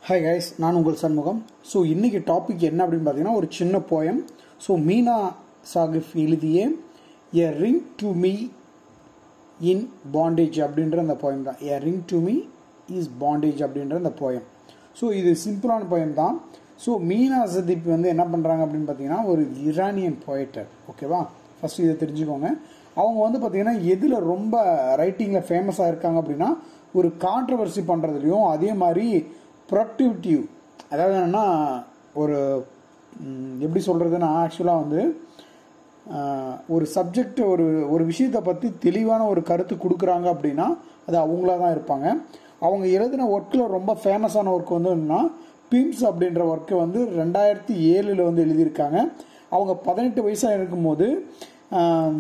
hi guys நான் உங்கள் Shanmugam so இன்றைக்கி டாபிக் என்ன அப்படின்னு பார்த்தீங்கன்னா ஒரு சின்ன போயம் ஸோ மீனா சாகிப் எழுதிய a ring to me in bandage அப்படின்ற அந்த போயம் தான் a ring to me is bandage அப்படின்ற அந்த போயம் ஸோ இது சிம்பிளான போயம் தான் ஸோ மீனா சதீப் வந்து என்ன பண்ணுறாங்க அப்படின்னு பார்த்தீங்கன்னா ஒரு இரானியன் போய்ட்டர் ஓகேவா ஃபஸ்ட்டு இதை தெரிஞ்சுக்கோங்க அவங்க வந்து பார்த்தீங்கன்னா எதில் ரொம்ப ரைட்டிங்கில் ஃபேமஸாக இருக்காங்க அப்படின்னா ஒரு கான்ட்ரவர்சி பண்ணுறதுலையும் அதே மாதிரி ப்ரொடக்டிவிட்டிவ் அதாவது என்னென்னா ஒரு ம், எப்படி சொல்கிறதுன்னா ஆக்சுவலாக வந்து ஆஹ், ஒரு சப்ஜெக்ட் ஒரு ஒரு விஷயத்தை பற்றி தெளிவான ஒரு கருத்து கொடுக்குறாங்க அப்படின்னா அது அவங்களா தான் இருப்பாங்க அவங்க எழுதின ஒர்க்கில் ரொம்ப ஃபேமஸான ஒர்க் வந்து என்னன்னா பிம்ஸ் அப்படின்ற ஒர்க்கை வந்து ரெண்டாயிரத்தி ஏழில் வந்து எழுதியிருக்காங்க அவங்க பதினெட்டு வயசாக இருக்கும்போது ஆஹ்,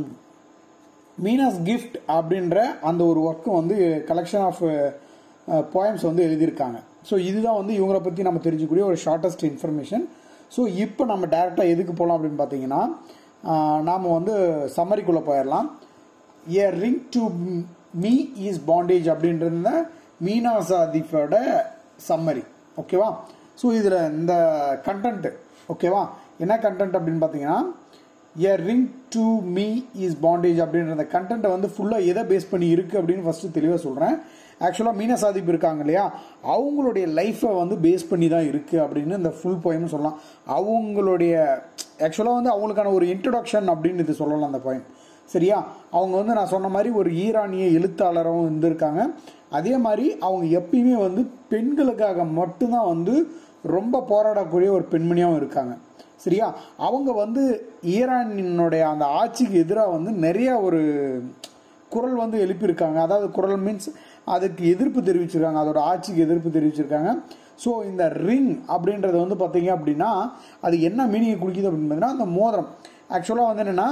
மீனாஸ் கிஃப்ட் அப்படின்ற அந்த ஒரு ஒர்க்கு வந்து கலெக்ஷன் ஆஃப் போயம்ஸ் வந்து எழுதியிருக்காங்க ஸோ இதுதான் வந்து இவங்களை பற்றி நம்ம தெரிஞ்சுக்கூடிய ஒரு ஷார்ட்டஸ்ட் இன்ஃபர்மேஷன் ஸோ இப்போ நம்ம டேரெக்டாக எதுக்கு போகலாம் அப்படின்னு பார்த்தீங்கன்னா நாம் வந்து சம்மரிக்குள்ளே போயிடலாம் a ring to me is bandage அப்படின்றத மீனா சாதிஃபோட சம்மரி ஓகேவா ஸோ இதில் இந்த கண்டென்ட் ஓகேவா என்ன கண்டென்ட் அப்படின்னு பார்த்தீங்கன்னா a ring to me is bandage அப்படின்ற அந்த கண்டென்ட்டை வந்து ஃபுல்லாக எதை பேஸ் பண்ணி இருக்குது அப்படின்னு ஃபஸ்ட்டு தெளிவாக சொல்கிறேன் ஆக்சுவலாக மீனா சாதிப் இருக்காங்க இல்லையா அவங்களுடைய லைஃப்பை வந்து பேஸ் பண்ணி தான் இருக்குது அப்படின்னு இந்த ஃபுல் போயம்னு சொல்லலாம் அவங்களுடைய ஆக்சுவலாக வந்து அவங்களுக்கான ஒரு இன்ட்ரடக்ஷன் அப்படின்னு இது சொல்லலாம் அந்த போயம் சரியா அவங்க வந்து நான் சொன்ன மாதிரி ஒரு ஈரானிய எழுத்தாளரும் இருந்திருக்காங்க அதே மாதிரி அவங்க எப்பயுமே வந்து பெண்களுக்காக மட்டும்தான் வந்து ரொம்ப போராடக்கூடிய ஒரு பெண்மணியாகவும் இருக்காங்க சரியா அவங்க வந்து ஈரானினுடைய அந்த ஆட்சிக்கு எதிராக வந்து நிறைய ஒரு குரல் வந்து எழுப்பியிருக்காங்க அதாவது குரல் மீன்ஸ் அதுக்கு எதிர்ப்பு தெரிவிச்சிருக்காங்க அதோட ஆட்சிக்கு எதிர்ப்பு தெரிவிச்சிருக்காங்க ஸோ இந்த ரிங் அப்படின்றது வந்து பார்த்தீங்க அப்படின்னா அது என்ன மீனிங் குடிக்குது அப்படின்னு பார்த்தீங்கன்னா அந்த மோதிரம் ஆக்சுவலாக வந்து என்னென்னா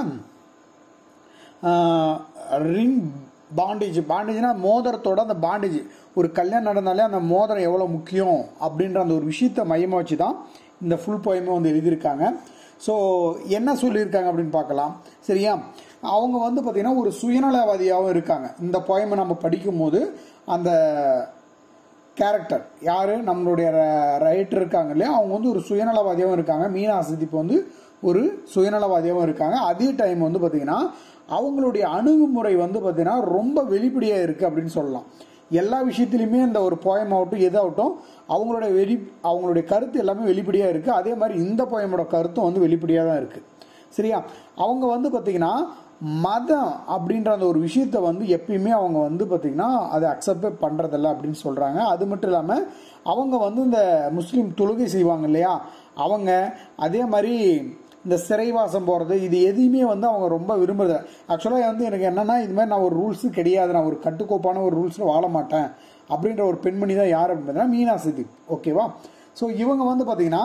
ரிங் பாண்டேஜ் பாண்டேஜ்னா மோதிரத்தோட அந்த பாண்டேஜ் ஒரு கல்யாணம் நடந்தாலே அந்த மோதிரம் எவ்வளோ முக்கியம் அப்படின்ற அந்த ஒரு விஷயத்தை மையமாக வச்சு தான் இந்த ஃபுல் போயமே வந்து எழுதியிருக்காங்க ஸோ என்ன சொல்லியிருக்காங்க அப்படின்னு பார்க்கலாம் சரியா அவங்க வந்து பார்த்திங்கன்னா ஒரு சுயநலவாதியாகவும் இருக்காங்க இந்த போயமை நம்ம படிக்கும்போது அந்த கேரக்டர் யார் நம்மளுடைய ரைட்டர் இருக்காங்க இல்லையா அவங்க வந்து ஒரு சுயநலவாதியாகவும் இருக்காங்க மீனா சிதிப்பு வந்து ஒரு சுயநலவாதியாகவும் இருக்காங்க அதே டைம் வந்து பார்த்திங்கன்னா அவங்களுடைய அணுகுமுறை வந்து பார்த்திங்கன்னா ரொம்ப வெளிப்படையாக இருக்குது அப்படின்னு சொல்லலாம் எல்லா விஷயத்துலையுமே இந்த ஒரு போயம் ஆகட்டும் எதாகட்டும் அவங்களுடைய வெளி அவங்களுடைய கருத்து எல்லாமே வெளிப்படையாக இருக்குது அதே மாதிரி இந்த போயமோட கருத்தும் வந்து வெளிப்படையாக தான் இருக்குது சரியா அவங்க வந்து பார்த்திங்கன்னா மதம் அப்படின்ற அந்த ஒரு விஷயத்த வந்து எப்பயுமே அவங்க வந்து பார்த்திங்கன்னா அதை அக்செப்டே பண்ணுறதில்ல அப்படின்னு சொல்கிறாங்க அது மட்டும் இல்லாமல் அவங்க வந்து இந்த முஸ்லீம் தொழுகை செய்வாங்க இல்லையா அவங்க அதே மாதிரி இந்த சிறைவாசம் போகிறது இது எதையுமே வந்து அவங்க ரொம்ப விரும்புறது ஆக்சுவலாக வந்து எனக்கு என்னென்னா இது மாதிரி நான் ஒரு ரூல்ஸு கிடையாது நான் ஒரு கட்டுக்கோப்பான ஒரு ரூல்ஸில் வாழ மாட்டேன் அப்படின்ற ஒரு பெண்மணி தான் யார் அப்படின்னு பார்த்தீங்கன்னா மீனா சிதிப் ஓகேவா ஸோ இவங்க வந்து பார்த்தீங்கன்னா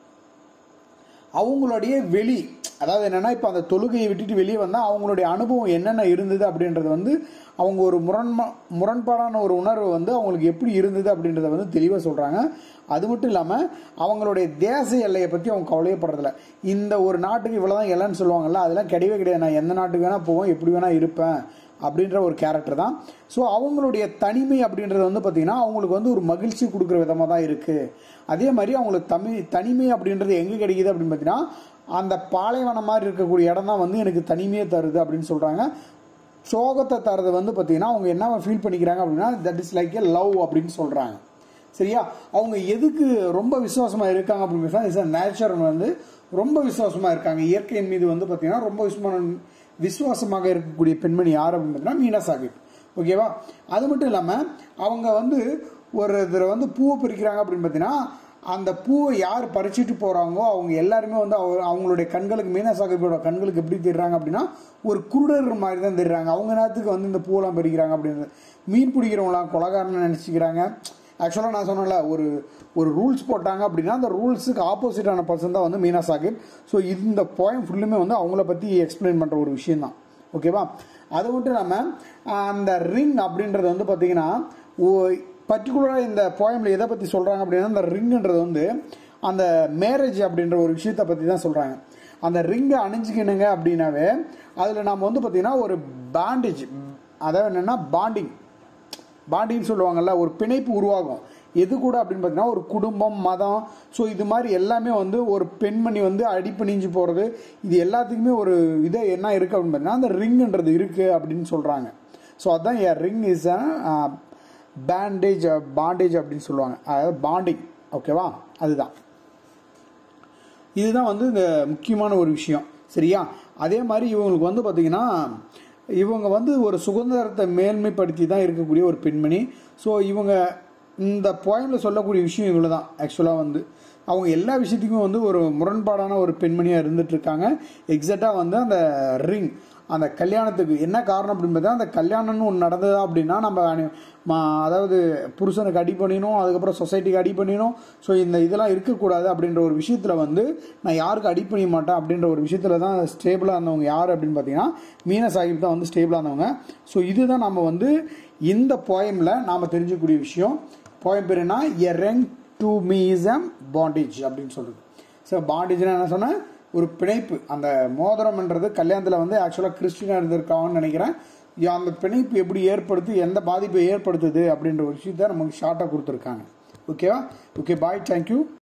அவங்களுடைய வெளி அதாவது என்னன்னா இப்போ அந்த தொழுகையை விட்டுட்டு வெளியே வந்தால் அவங்களுடைய அனுபவம் என்னென்ன இருந்தது அப்படின்றது வந்து அவங்க ஒரு முரண்மா முரண்பாடான ஒரு உணர்வு வந்து அவங்களுக்கு எப்படி இருந்தது அப்படின்றத வந்து தெளிவாக சொல்கிறாங்க அது மட்டும் இல்லாமல் அவங்களுடைய தேச எல்லையை பற்றி அவங்க கவலையப்படுறதில்ல இந்த ஒரு நாட்டுக்கு இவ்வளோதான் எல்லைன்னு சொல்லுவாங்கல்ல அதெல்லாம் கிடையவே கிடையாது நான் எந்த நாட்டுக்கு வேணால் போவேன் எப்படி வேணால் இருப்பேன் அப்படின்ற ஒரு கேரக்டர் தான் ஸோ அவங்களுடைய தனிமை அப்படின்றது வந்து பார்த்திங்கன்னா அவங்களுக்கு வந்து ஒரு மகிழ்ச்சி கொடுக்குற விதமாக தான் இருக்குது அதே மாதிரி அவங்களுக்கு தமிழ் தனிமை அப்படின்றது எங்கே கிடைக்குது அப்படின்னு பார்த்தீங்கன்னா அந்த பாலைவனம் மாதிரி இருக்கக்கூடிய இடம் தான் வந்து எனக்கு தனிமையை தருது அப்படின்னு சொல்கிறாங்க சோகத்தை தரது வந்து பார்த்தீங்கன்னா அவங்க என்ன ஃபீல் பண்ணிக்கிறாங்க அப்படின்னா that is like a love அப்படின்னு சொல்கிறாங்க சரியா அவங்க எதுக்கு ரொம்ப விசுவாசமாக இருக்காங்க அப்படின்னு சொன்னால் இஸ் நேச்சர் வந்து ரொம்ப விசுவாசமாக இருக்காங்க இயற்கையின் மீது வந்து பார்த்தீங்கன்னா ரொம்ப விசுவாசமான விசுவாசமாக இருக்கக்கூடிய பெண்மணி யார் அப்படின்னு பார்த்தீங்கன்னா மீனா சாஹிப் ஓகேவா அது மட்டும் இல்லாமல் அவங்க வந்து ஒரு இதில் வந்து பூவை பறிக்கிறாங்க அப்படின்னு பார்த்தீங்கன்னா அந்த பூவை யார் பறிச்சிட்டு போகிறாங்களோ அவங்க எல்லாருமே வந்து அவ- அவங்களுடைய கண்களுக்கு மீனா சாஹிப்போட கண்களுக்கு எப்படி தெரியுறாங்க அப்படின்னா ஒரு குருடர் மாதிரி தான் தெரியுறாங்க அவங்க நேரத்துக்கு வந்து இந்த பூவெல்லாம் பறிக்கிறாங்க அப்படின்றது மீன் பிடிக்கிறவங்களாம் கொலகாரன்னு நினச்சிக்கிறாங்க ஆக்சுவலாக நான் சொன்னேன்ல ஒரு ஒரு ரூல்ஸ் போட்டாங்க அப்படின்னா அந்த ரூல்ஸுக்கு ஆப்போசிட்டான பர்சன் தான் வந்து மீனா சாஹிப் ஸோ இந்த போயம் ஃபுல்லுமே வந்து அவங்கள பற்றி எக்ஸ்பிளைன் பண்ணுற ஒரு விஷயம் தான் ஓகேவா அது மட்டும் இல்லாமல் அந்த ரிங் அப்படின்றது வந்து பார்த்தீங்கன்னா பர்டிகுலராக இந்த போயமில் எதை பற்றி சொல்கிறாங்க அப்படின்னா அந்த ரிங்குன்றது வந்து அந்த மேரேஜ் அப்படின்ற ஒரு விஷயத்தை பற்றி தான் சொல்கிறாங்க அந்த ரிங்கை அணிஞ்சிக்கணுங்க அப்படின்னாவே அதில் நாம் வந்து பார்த்திங்கன்னா ஒரு பாண்டேஜ் அதாவது என்னென்னா பாண்டிங் பாண்டின்னு சொல்லுவாங்கல்ல ஒரு பிணைப்பு உருவாகும் எது கூட அப்படின்னு பார்த்தீங்கன்னா ஒரு குடும்பம் மதம் ஸோ இது மாதிரி எல்லாமே வந்து ஒரு பெண்மணி வந்து அடிப்பணிஞ்சு போகிறது இது எல்லாத்துக்குமே ஒரு இது என்ன இருக்குது அப்படின்னு பார்த்தீங்கன்னா அந்த ரிங்குன்றது இருக்குது அப்படின்னு சொல்கிறாங்க ஸோ அதுதான் a ring is a bandage bandage அப்படின்னு சொல்லுவாங்க அதாவது பாண்டிங் ஓகேவா அதுதான் இதுதான் வந்து இந்த முக்கியமான ஒரு விஷயம் சரியா அதே மாதிரி இவங்களுக்கு வந்து பார்த்தீங்கன்னா இவங்க வந்து ஒரு சுதந்திரத்தை மேன்மைப்படுத்தி தான் இருக்கக்கூடிய ஒரு பெண்மணி ஸோ இவங்க இந்த போயமில் சொல்லக்கூடிய விஷயம் இவ்வளோ தான் ஆக்சுவலாக வந்து அவங்க எல்லா விஷயத்துக்கும் வந்து ஒரு முரண்பாடான ஒரு பெண்மணியாக இருந்துட்டு இருக்காங்க எக்ஸாக்டாக வந்து அந்த ரிங் அந்த கல்யாணத்துக்கு என்ன காரணம் அப்படின்னு பார்த்தா அந்த கல்யாணம்னு ஒன்று நடந்ததா அப்படின்னா நம்ம அனு- மா- அதாவது புருஷனுக்கு அடி பண்ணிடணும் அதுக்கப்புறம் சொசைட்டிக்கு அடி பண்ணிடணும் ஸோ இந்த இதெல்லாம் இருக்கக்கூடாது அப்படின்ற ஒரு விஷயத்தில் வந்து நான் யாருக்கு அடி பண்ணிய மாட்டேன் அப்படின்ற ஒரு விஷயத்தில் தான் ஸ்டேபிளாக இருந்தவங்க யார் அப்படின்னு பார்த்தீங்கன்னா மீனா சாஹிப் தான் வந்து ஸ்டேபிளாக இருந்தவங்க ஸோ இதுதான் நம்ம வந்து இந்த போயமில் நாம் தெரிஞ்சுக்கக்கூடிய விஷயம் போயம் பேர் என்ன a ring to me is um bandage அப்படின்னு சொல்கிறது ஸோ பாண்டேஜ்னா என்ன சொன்னேன் ஒரு பிணைப்பு அந்த மோதிரம்ன்றது கல்யாணத்தில் வந்து ஆக்சுவலாக கிறிஸ்டினாக இருந்திருக்காங்கன்னு நினைக்கிறேன் யா- அந்த பிணைப்பு எப்படி ஏற்படுத்தி எந்த பாதிப்பை ஏற்படுத்துது அப்படின்ற ஒரு விஷயத்த நமக்கு ஷார்ட்டாக கொடுத்துருக்காங்க ஓகேவா ஓகே பாய் தேங்க்யூ